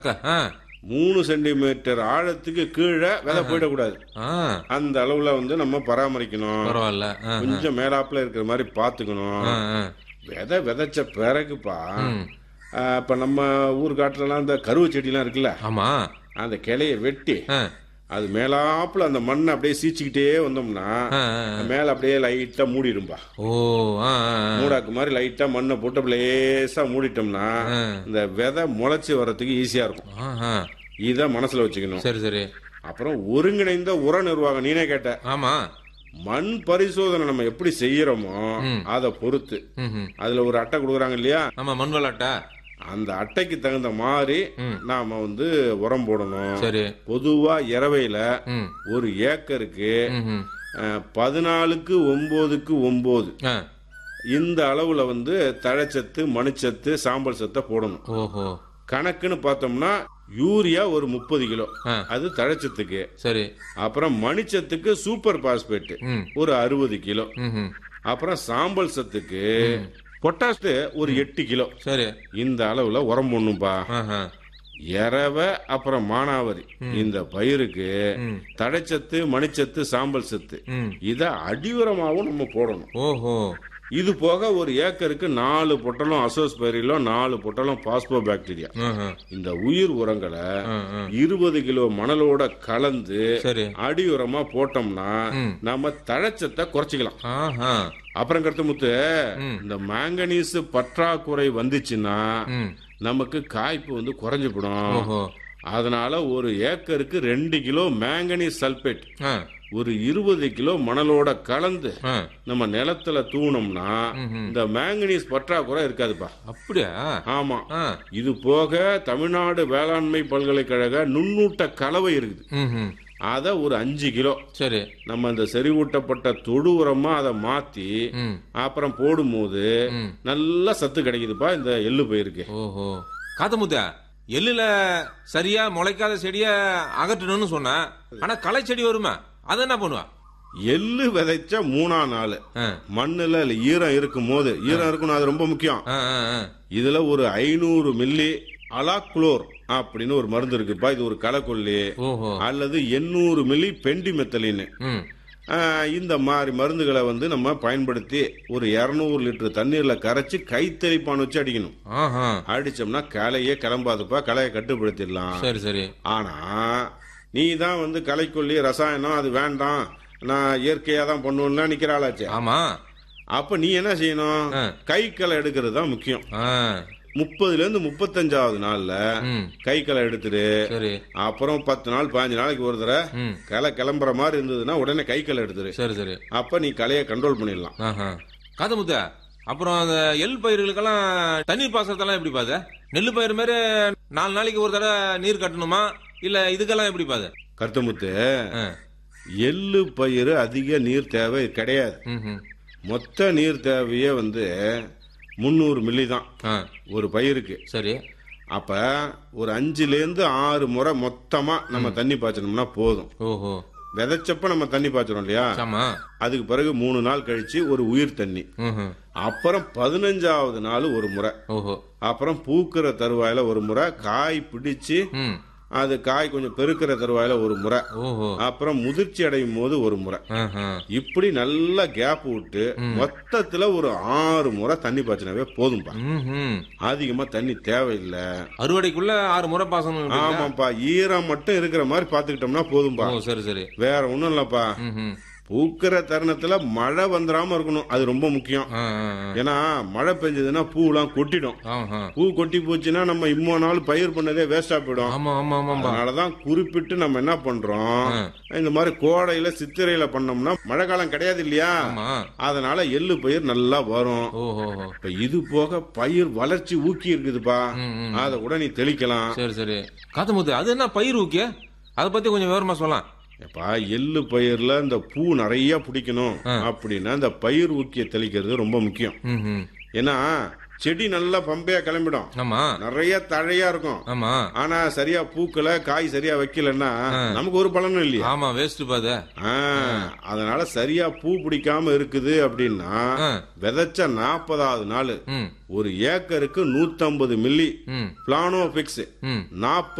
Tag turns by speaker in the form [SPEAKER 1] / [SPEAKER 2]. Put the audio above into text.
[SPEAKER 1] ஆ,
[SPEAKER 2] மூணு சென்டிமீட்டர் ஆழத்துக்கு கீழே விதை போயிடக்கூடாது
[SPEAKER 1] ஆ,
[SPEAKER 2] அந்த அளவுல வந்து நம்ம பராமரிக்கணும்
[SPEAKER 1] பரவாயில்ல ஆ,
[SPEAKER 2] கொஞ்சம் மேலாப்புல இருக்கிற மாதிரி பாத்துக்கணும்
[SPEAKER 1] ஆ, ஆ.
[SPEAKER 2] விதை விதைச்ச பிறகுப்பா
[SPEAKER 1] ம்.
[SPEAKER 2] ஆ, இப்ப நம்ம ஊர் காட்டுலலாம் இந்த கருவு செடிலாம் இருக்குல்ல
[SPEAKER 1] ஆமா
[SPEAKER 2] அந்த கிளைய வெட்டி
[SPEAKER 1] ஆ,
[SPEAKER 2] அது மேலாப்புல அந்த மண்ணை அப்படியே சீச்சிக்கிட்டே வந்தோம்னா
[SPEAKER 1] ஆ, ஆ.
[SPEAKER 2] மேல அப்படியே லைட்டா மூடிடும்பா
[SPEAKER 1] ஓ ஆ, ஆ, ஆ.
[SPEAKER 2] மூடாக்கு மாதிரி லைட்டா மண்ணை போட்டு அப்படியே லேசா மூடிட்டோம்னா
[SPEAKER 1] ஆ.
[SPEAKER 2] இந்த விதை முளைச்சி வர்றதுக்கு ஈஸியா இருக்கும்
[SPEAKER 1] ஆ, ஆ.
[SPEAKER 2] இத மனசுல வச்சுக்கணும்
[SPEAKER 1] சரி சரி
[SPEAKER 2] அப்புறம் ஒருங்கிணைந்த உர நிர்வாகம் நீனே கேட்ட
[SPEAKER 1] ஆமா
[SPEAKER 2] மண் பரிசோதனை நம்ம எப்படி செய்யறோமோ அதை பொறுத்து
[SPEAKER 1] ம், ம்.
[SPEAKER 2] அதுல ஒரு அட்டை கொடுக்குறாங்க இல்லையா
[SPEAKER 1] ஆமா மண் விளாட்டா
[SPEAKER 2] அந்த அட்டைக்கு தகுந்த மாதிரி நாம வந்து உரம் போடணும்
[SPEAKER 1] சரி
[SPEAKER 2] பொதுவா இரவையில
[SPEAKER 1] ம்
[SPEAKER 2] ஒரு ஏக்கருக்கு
[SPEAKER 1] ம், ம்.
[SPEAKER 2] அஹ், பதினாலுக்கு ஒன்பதுக்கு ஒன்பது
[SPEAKER 1] ஆ,
[SPEAKER 2] இந்த அளவுல வந்து தழைச்சத்து மணிச்சத்து சாம்பல் சத்தை போடணும்
[SPEAKER 1] ஓஹோ
[SPEAKER 2] கணக்குன்னு பார்த்தோம்னா யூரியா ஒரு முப்பது கிலோ
[SPEAKER 1] ஆ.
[SPEAKER 2] அது தழைச்சத்துக்கு
[SPEAKER 1] சரி
[SPEAKER 2] அப்புறம் மணிச்சத்துக்கு சூப்பர் பாஸ்பேட்
[SPEAKER 1] ம்
[SPEAKER 2] ஒரு அறுபது கிலோ
[SPEAKER 1] ம், ம்.
[SPEAKER 2] அப்புறம் சாம்பல் சத்துக்கு பொட்டாஸ்ட் ஒரு எட்டு கிலோ
[SPEAKER 1] சரி
[SPEAKER 2] இந்த அளவுல உரம் போடணும்பா
[SPEAKER 1] ஆஹா.
[SPEAKER 2] எரவை அப்புறம் மானாவரி இந்த பயிருக்கு
[SPEAKER 1] ம்.
[SPEAKER 2] தழைச்சத்து மணிச்சத்து சாம்பல் சத்து
[SPEAKER 1] ம்
[SPEAKER 2] இத அடியுரமாவும் நம்ம போடணும்
[SPEAKER 1] ஓஹோ
[SPEAKER 2] இது போக ஒரு ஏக்கருக்கு நாலு பொட்டலம் அசோஸ்பெரிலும் நாலு பொட்டலம் பாஸ்போ பாக்டீரியா
[SPEAKER 1] ஆஹா.
[SPEAKER 2] இந்த உயிர் உரங்களை
[SPEAKER 1] ஆ, ஆ.
[SPEAKER 2] இருபது கிலோ மணலோட கலந்து
[SPEAKER 1] சரி
[SPEAKER 2] அடி உரமா போட்டோம்னா
[SPEAKER 1] ம்.
[SPEAKER 2] நம்ம தழைச்சத்தை குறைச்சிக்கலாம்
[SPEAKER 1] ஆஹா
[SPEAKER 2] அப்புறம் கருத்து முத்து
[SPEAKER 1] ம்.
[SPEAKER 2] இந்த மேங்கனீஸ் பற்றாக்குறை வந்துச்சுன்னா
[SPEAKER 1] ம்
[SPEAKER 2] நமக்கு காய்ப்பு வந்து குறைஞ்சுப்படும்
[SPEAKER 1] ஓஹோ
[SPEAKER 2] அதனால ஒரு ஏக்கருக்கு ரெண்டு கிலோ மேங்கனீஸ் சல்பேட்
[SPEAKER 1] ஆ
[SPEAKER 2] ஒரு இருபது கிலோ மணலோட கலந்து
[SPEAKER 1] ஆ
[SPEAKER 2] நம்ம நிலத்துல தூணோம்னா
[SPEAKER 1] ம்ஹும்.
[SPEAKER 2] இந்த மேங்கனீஸ் பற்றாக்குறை இருக்காதுப்பா
[SPEAKER 1] அப்படியா
[SPEAKER 2] ஆமா
[SPEAKER 1] ஆ
[SPEAKER 2] இது போக தமிழ்நாடு வேளாண்மை பல்கலைக்கழக நுண்ணூட்ட கலவை இருக்குது
[SPEAKER 1] ம் ம்
[SPEAKER 2] அத ஒரு அஞ்சு கிலோ
[SPEAKER 1] சரி
[SPEAKER 2] நம்ம அந்த செறிவூட்டப்பட்ட தொடு உரமா அதை மாத்தி
[SPEAKER 1] ம்
[SPEAKER 2] அப்புறம் போடும்போது
[SPEAKER 1] ம்
[SPEAKER 2] நல்ல சத்து கிடைக்குதுப்பா இந்த எள்ளு பயிருக்கு
[SPEAKER 1] ஓஹோ காத்தமுத்த எள்ளுல சரியா முளைக்காத செடிய அகற்றணும்னு சொன்ன ஆனா களை செடி வருமா அதை என்ன பண்ணுவா
[SPEAKER 2] எள்ளு விதைச்ச மூணா நாள்
[SPEAKER 1] ஆ,
[SPEAKER 2] மண்ணுல இல்ல ஈரம் இருக்கும் போது ஈரம் இருக்கணும் அது ரொம்ப முக்கியம்
[SPEAKER 1] ஆ, ஆ, ஆ.
[SPEAKER 2] இதுல ஒரு ஐநூறு மில்லி அலாக்ளோர் அப்படின்னு ஒரு மருந்து இருக்குப்பா இது ஒரு களைக்கொல்லி
[SPEAKER 1] ஓஹோ
[SPEAKER 2] அல்லது எண்ணூறு மில்லி பெண்டிமெத்தலின்
[SPEAKER 1] ம்
[SPEAKER 2] இந்த மாதிரி மருந்துகளை வந்து நம்ம பயன்படுத்தி ஒரு இரநூறு லிட்டர் தண்ணீர்ல கரைச்சு கைத்தெளிப்பான் வச்சு அடிக்கணும்
[SPEAKER 1] ஆஹா
[SPEAKER 2] அடிச்சோம்னா களையே கிளம்பாதுப்பா களையை கட்டுப்படுத்திடலாம்
[SPEAKER 1] சரி சரி
[SPEAKER 2] ஆனா நீ தான் வந்து களைக்கொல்லி ரசாயனம் அது வேண்டாம் நான் இயற்கையா தான் பண்ணுவேன்னா நிக்கிறாளாச்சே
[SPEAKER 1] ஆமா
[SPEAKER 2] அப்ப நீ என்ன செய்யணும்
[SPEAKER 1] ஆ.
[SPEAKER 2] கை களை எடுக்கிறது தான் முக்கியம்
[SPEAKER 1] ஆ
[SPEAKER 2] முப்பதுல இருந்து முப்பத்தஞ்சாவது நாள்ல
[SPEAKER 1] ம்
[SPEAKER 2] கை களை எடுத்துட்டு
[SPEAKER 1] சரி
[SPEAKER 2] அப்புறம் பத்து நாள் பதினஞ்சு நாளைக்கு ஒரு தடவை
[SPEAKER 1] ம்
[SPEAKER 2] களை கிளம்புற மாதிரி இருந்ததுன்னா உடனே கை களை எடுத்துரு
[SPEAKER 1] சரி சரி
[SPEAKER 2] அப்ப நீ களையை கண்ட்ரோல் பண்ணிடலாம்
[SPEAKER 1] ஆஹா காத்தமுத்த அப்புறம் அந்த எள் பயிர்களுக்கெல்லாம் தண்ணீர் பாசனத்தெல்லாம் எப்படி பாது நெல் பயிர் மாதிரி நாலு நாளைக்கு ஒரு தடவை நீர் கட்டணுமா இல்ல இதுக்கெல்லாம் எப்படி பாது
[SPEAKER 2] கருத்தமுத்து
[SPEAKER 1] ஆ.
[SPEAKER 2] எள்ளு பயிர் அதிக நீர் தேவை கிடையாது
[SPEAKER 1] ம் ம்.
[SPEAKER 2] மொத்த நீர் தேவையே வந்து முந்நூறு மில்லி தான்
[SPEAKER 1] ஆ
[SPEAKER 2] ஒரு பயிருக்கு
[SPEAKER 1] சரி
[SPEAKER 2] அப்ப ஒரு அஞ்சுல இருந்து ஆறு முறை மொத்தமா நம்ம தண்ணி பாய்ச்சணும்னா போதும்
[SPEAKER 1] ஓஹோ
[SPEAKER 2] விதைச்சப்ப நம்ம தண்ணி பாய்ச்சறோம் இல்லையா
[SPEAKER 1] ஆமா
[SPEAKER 2] அதுக்கு பிறகு மூணு நாள் கழிச்சு ஒரு உயிர் தண்ணி
[SPEAKER 1] ம்ஹும்.
[SPEAKER 2] அப்புறம் பதினஞ்சாவது நாள் ஒரு முறை
[SPEAKER 1] ஓஹோ
[SPEAKER 2] அப்புறம் பூக்கிற தருவாயில ஒரு முறை காய் பிடிச்சு
[SPEAKER 1] ம்
[SPEAKER 2] அது காய் கொஞ்சம் பெருக்கிற தருவாயில ஒரு முறை
[SPEAKER 1] ஓஹோ
[SPEAKER 2] அப்புறம் முதிர்ச்சி அடையும் போது ஒரு முறை
[SPEAKER 1] ஆஹா.
[SPEAKER 2] இப்படி நல்லா கேப் விட்டு மொத்தத்துல ஒரு ஆறு முறை தண்ணி பாய்ச்சினாவே போதும்பா
[SPEAKER 1] ம்ஹும்.
[SPEAKER 2] அதிகமா தண்ணி தேவையில்லை
[SPEAKER 1] அறுவடைக்குள்ள ஆறு முறை பாசனம் இருக்கு.
[SPEAKER 2] ஆமாப்பா ஈரம் மட்டும் இருக்கிற மாதிரி பாத்துக்கிட்டோம்னா போதும்பா
[SPEAKER 1] ஓ சரி சரி
[SPEAKER 2] வேற ஒண்ணும் இல்லப்பா
[SPEAKER 1] ம்ஹும்.
[SPEAKER 2] பூக்கிற தருணத்துல மழை வந்துடாம இருக்கணும் அது ரொம்ப முக்கியம்
[SPEAKER 1] ஆ, ஆ, ஆ.
[SPEAKER 2] ஏன்னா மழை பெஞ்சதுன்னா பூலாம் கொட்டிடும்
[SPEAKER 1] ஆஹா.
[SPEAKER 2] பூ கொட்டி போச்சுன்னா நம்ம இம்மோ நாள் பயிர் பண்ணதே வேஸ்டா போயிடும்
[SPEAKER 1] ஆமா ஆமா ஆமாம்பா
[SPEAKER 2] அதனாலதான் குறிப்பிட்டு நம்ம என்ன பண்றோம்
[SPEAKER 1] ஆ.
[SPEAKER 2] இந்த மாதிரி கோடையில சித்திரையில பண்ணோம்னா மழை காலம் கிடையாது இல்லையா
[SPEAKER 1] ஆமா
[SPEAKER 2] அதனால எள்ளு பயிர் நல்லா வரும்
[SPEAKER 1] ஓஹோ
[SPEAKER 2] இப்ப இது போக பயிர் வளர்ச்சி ஊக்கி இருக்குதுப்பா
[SPEAKER 1] ம், ம்.
[SPEAKER 2] அத கூட நீ தெளிக்கலாம்
[SPEAKER 1] சரி சரி காத்தமுத்து அது என்ன பயிர் ஊக்கிய அதை பத்தி கொஞ்சம் விவரமா சொல்லலாம்
[SPEAKER 2] எப்பா எள்ளு பயிர்ல இந்த பூ நிறைய பிடிக்கணும் அப்படின்னா இந்த பயிர் ஊக்கிய தெளிக்கிறது ரொம்ப முக்கியம்
[SPEAKER 1] ம்ஹும்.
[SPEAKER 2] ஏன்னா செடி நல்லா பம்பையா கிளம்பிடும்
[SPEAKER 1] ஆமா
[SPEAKER 2] நிறைய தழையா இருக்கும்
[SPEAKER 1] ஆமா
[SPEAKER 2] ஆனா சரியா பூக்கல காய் சரியா வைக்கலன்னா நமக்கு ஒரு பலனும் இல்லையா
[SPEAKER 1] ஆமா வேஸ்ட் பாத
[SPEAKER 2] ஆ, அதனால சரியா பூ பிடிக்காம இருக்குது அப்படின்னா
[SPEAKER 1] ஆ.
[SPEAKER 2] விதைச்ச நாற்பதாவது நாள்
[SPEAKER 1] ம்
[SPEAKER 2] ஒரு ஏக்கருக்கு 150 மில்லி
[SPEAKER 1] ம்
[SPEAKER 2] பிளானோ பிக்ஸ்
[SPEAKER 1] ம்
[SPEAKER 2] நாற்பது